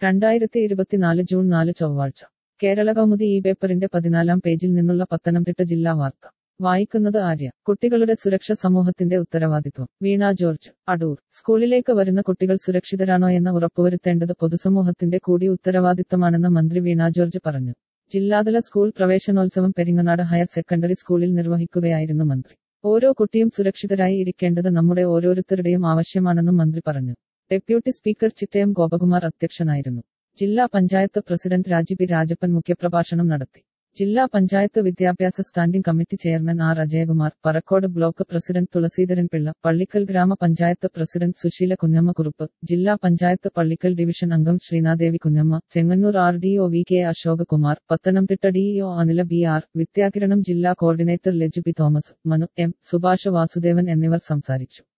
രണ്ടായിരത്തി ഇരുപത്തിനാല് ജൂൺ നാല് ചൊവ്വാഴ്ച കേരള കൗമുദി ഈ പേപ്പറിന്റെ പതിനാലാം പേജിൽ നിന്നുള്ള പത്തനംതിട്ട ജില്ലാ വാർത്ത വായിക്കുന്നത് ആര്യ കുട്ടികളുടെ സുരക്ഷ സമൂഹത്തിന്റെ ഉത്തരവാദിത്വം വീണ ജോർജ് അടൂർ സ്കൂളിലേക്ക് വരുന്ന കുട്ടികൾ സുരക്ഷിതരാണോ എന്ന് ഉറപ്പുവരുത്തേണ്ടത് പൊതുസമൂഹത്തിന്റെ കൂടി ഉത്തരവാദിത്തമാണെന്ന് മന്ത്രി വീണ ജോർജ് പറഞ്ഞു ജില്ലാതല സ്കൂൾ പ്രവേശനോത്സവം പെരിങ്ങനാട് ഹയർ സെക്കൻഡറി സ്കൂളിൽ നിർവഹിക്കുകയായിരുന്നു മന്ത്രി ഓരോ കുട്ടിയും സുരക്ഷിതരായി ഇരിക്കേണ്ടത് നമ്മുടെ ഓരോരുത്തരുടെയും ആവശ്യമാണെന്നും മന്ത്രി പറഞ്ഞു ഡെപ്യൂട്ടി സ്പീക്കർ ചിറ്റയം ഗോപകുമാർ അധ്യക്ഷനായിരുന്നു ജില്ലാ പഞ്ചായത്ത് പ്രസിഡന്റ് രാജി പി രാജപ്പൻ മുഖ്യപ്രഭാഷണം നടത്തി ജില്ലാ പഞ്ചായത്ത് വിദ്യാഭ്യാസ standing committee chairman R Ajayakumar Parakkode block president Thulaseedharan Pillai Pallikkal ഗ്രാമപഞ്ചായത്ത് പ്രസിഡന്റ് സുശീല കുഞ്ഞമ്മ കുറുപ്പ് ജില്ലാ പഞ്ചായത്ത് പള്ളിക്കൽ ഡിവിഷൻ അംഗം Sreenadevi Kunjamma Chengannur R D O V K Ashok Kumar Pathanamthitta DEO Anila B R Vidyakiranam ജില്ലാ coordinator Laju P Thomas Manu M Subhash Vasudevan എന്നിവർ സംസാരിച്ചു